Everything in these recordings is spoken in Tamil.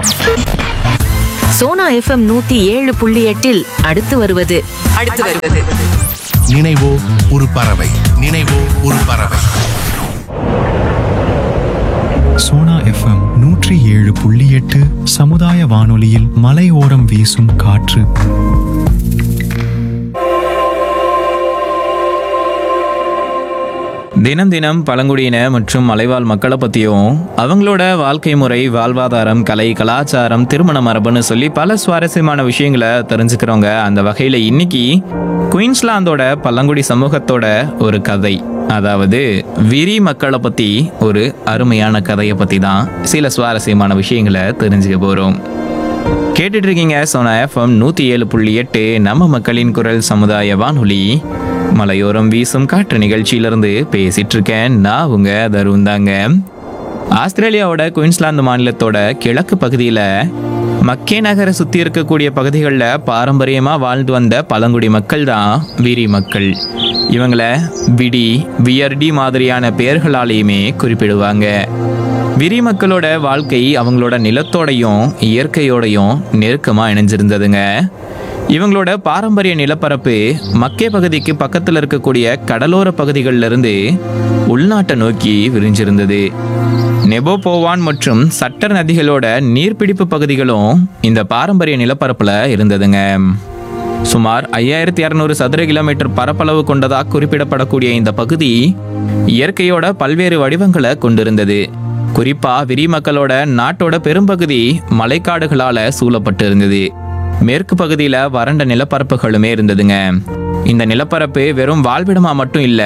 சோனா எஃப்எம் நூத்தி ஏழு புள்ளி எட்டில் அடுத்து வருவது அடுத்து வருவது நினைவோ ஒரு பறவை நினைவோ ஒரு பறவை சோனா எஃப்எம் நூற்றி ஏழு புள்ளி எட்டு சமுதாய வானொலியில் மலையோரம் வீசும் காற்று தினம் தினம் பழங்குடியின மற்றும் மலைவாழ் மக்களை பற்றியும் அவங்களோட வாழ்க்கை முறை வாழ்வாதாரம் கலை கலாச்சாரம் திருமண மரபுன்னு சொல்லி பல சுவாரஸ்யமான விஷயங்களை தெரிஞ்சுக்கிறவங்க அந்த வகையில் இன்னைக்கு குயின்ஸ்லாந்தோட பழங்குடி சமூகத்தோட ஒரு கதை அதாவது விரி மக்களை பற்றி ஒரு அருமையான கதையை பற்றி தான் சில சுவாரஸ்யமான விஷயங்களை தெரிஞ்சுக்க போகிறோம் கேட்டுட்டு இருக்கீங்க சோனா எஃப்எம் நூற்றி ஏழு புள்ளி எட்டு நம்ம மக்களின் குரல் சமுதாய வானொலி மலையோரம் வீசும் காற்று நிகழ்ச்சியிலிருந்து பேசிட்டு இருக்கேன் நான் உங்க தருண் தாங்க ஆஸ்திரேலியாவோட குயின்ஸ்லாந்து மாநிலத்தோட கிழக்கு பகுதியில் மக்கே நகரை சுற்றி இருக்கக்கூடிய பகுதிகளில் பாரம்பரியமாக வாழ்ந்து வந்த பழங்குடி மக்கள் தான் வீரி மக்கள் இவங்களை விடி வியர்டி மாதிரியான பெயர்களாலேயுமே குறிப்பிடுவாங்க விரி மக்களோட வாழ்க்கை அவங்களோட நிலத்தோடையும் இயற்கையோடையும் நெருக்கமாக இணைஞ்சிருந்ததுங்க இவங்களோட பாரம்பரிய நிலப்பரப்பு மக்கே பகுதிக்கு பக்கத்தில் இருக்கக்கூடிய கடலோர பகுதிகளில் இருந்து உள்நாட்டை நோக்கி விரிஞ்சிருந்தது நெபோபோவான் மற்றும் சட்டர் நதிகளோட நீர்பிடிப்பு பகுதிகளும் இந்த பாரம்பரிய நிலப்பரப்பில் இருந்ததுங்க சுமார் ஐயாயிரத்தி இரநூறு சதுர கிலோமீட்டர் பரப்பளவு கொண்டதாக குறிப்பிடப்படக்கூடிய இந்த பகுதி இயற்கையோட பல்வேறு வடிவங்களை கொண்டிருந்தது குறிப்பா விரி மக்களோட நாட்டோட பெரும்பகுதி மலைக்காடுகளால சூழப்பட்டு இருந்தது மேற்கு பகுதியில வறண்ட நிலப்பரப்புகளுமே இருந்ததுங்க இந்த நிலப்பரப்பு வெறும் வாழ்விடமா மட்டும் இல்ல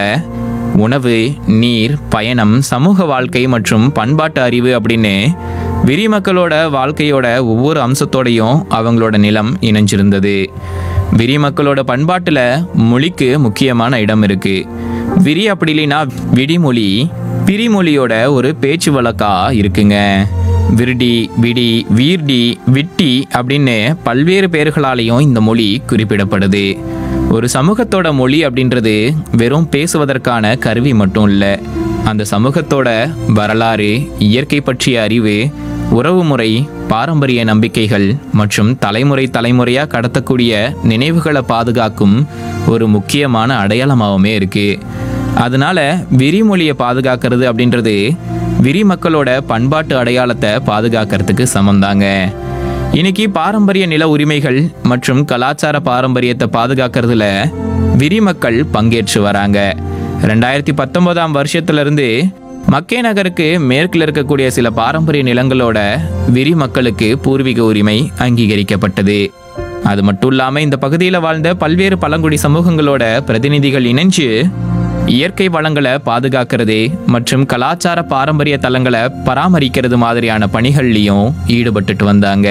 உணவு நீர் பயணம் சமூக வாழ்க்கை மற்றும் பண்பாட்டு அறிவு அப்படின்னு விரி மக்களோட வாழ்க்கையோட ஒவ்வொரு அம்சத்தோடையும் அவங்களோட நிலம் இணைஞ்சிருந்தது விரி மக்களோட பண்பாட்டுல மொழிக்கு முக்கியமான இடம் இருக்கு விரி அப்படி இல்லைன்னா விடிமொழி பிரிமொழியோட ஒரு பேச்சு வழக்கா இருக்குங்க விருடி விடி வீர்டி விட்டி அப்படின்னு பல்வேறு பெயர்களாலேயும் இந்த மொழி குறிப்பிடப்படுது ஒரு சமூகத்தோட மொழி அப்படின்றது வெறும் பேசுவதற்கான கருவி மட்டும் இல்லை அந்த சமூகத்தோட வரலாறு இயற்கை பற்றிய அறிவு உறவுமுறை பாரம்பரிய நம்பிக்கைகள் மற்றும் தலைமுறை தலைமுறையாக கடத்தக்கூடிய நினைவுகளை பாதுகாக்கும் ஒரு முக்கியமான அடையாளமாகவுமே இருக்கு அதனால விரிமொழியை பாதுகாக்கிறது அப்படின்றது விரி மக்களோட பண்பாட்டு அடையாளத்தை பாதுகாக்கிறதுக்கு சமந்தாங்க இன்னைக்கு பாரம்பரிய நில உரிமைகள் மற்றும் கலாச்சார பாரம்பரியத்தை பாதுகாக்கிறதுல விரி மக்கள் பங்கேற்று வராங்க ரெண்டாயிரத்தி பத்தொன்பதாம் வருஷத்துல இருந்து மக்கே நகருக்கு மேற்கில் இருக்கக்கூடிய சில பாரம்பரிய நிலங்களோட விரி மக்களுக்கு பூர்வீக உரிமை அங்கீகரிக்கப்பட்டது அது மட்டும் இல்லாம இந்த பகுதியில் வாழ்ந்த பல்வேறு பழங்குடி சமூகங்களோட பிரதிநிதிகள் இணைஞ்சு இயற்கை வளங்களை பாதுகாக்கிறது மற்றும் கலாச்சார பாரம்பரிய தலங்களை பராமரிக்கிறது மாதிரியான பணிகள்லையும் ஈடுபட்டுட்டு வந்தாங்க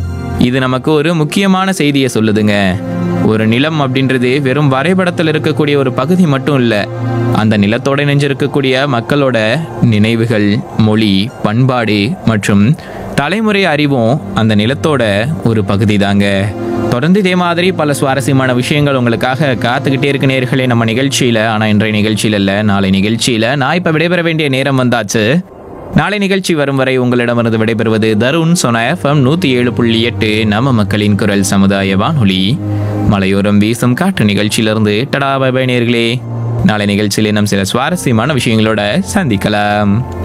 இது நமக்கு ஒரு முக்கியமான செய்தியை சொல்லுதுங்க ஒரு நிலம் அப்படின்றது வெறும் வரைபடத்தில் இருக்கக்கூடிய ஒரு பகுதி மட்டும் இல்லை அந்த நிலத்தோட இணைஞ்சிருக்கக்கூடிய மக்களோட நினைவுகள் மொழி பண்பாடு மற்றும் தலைமுறை அறிவும் அந்த நிலத்தோட ஒரு பகுதி தாங்க தொடர்ந்து இதே மாதிரி பல சுவாரஸ்யமான விஷயங்கள் உங்களுக்காக காத்துக்கிட்டே இருக்கு நேர்களே நம்ம நிகழ்ச்சியில் ஆனால் இன்றைய நிகழ்ச்சியில் இல்லை நாளை நிகழ்ச்சியில் நான் இப்போ விடைபெற வேண்டிய நேரம் வந்தாச்சு நாளை நிகழ்ச்சி வரும் வரை உங்களிடமிருந்து விடைபெறுவது தருண் சொன எஃப்எம் நூற்றி ஏழு புள்ளி எட்டு நம்ம மக்களின் குரல் சமுதாய வானொலி மலையோரம் வீசும் காற்று நிகழ்ச்சியிலிருந்து டடா பை பை நேர்களே நாளை நிகழ்ச்சியில் இன்னும் சில சுவாரஸ்யமான விஷயங்களோட சந்திக்கலாம்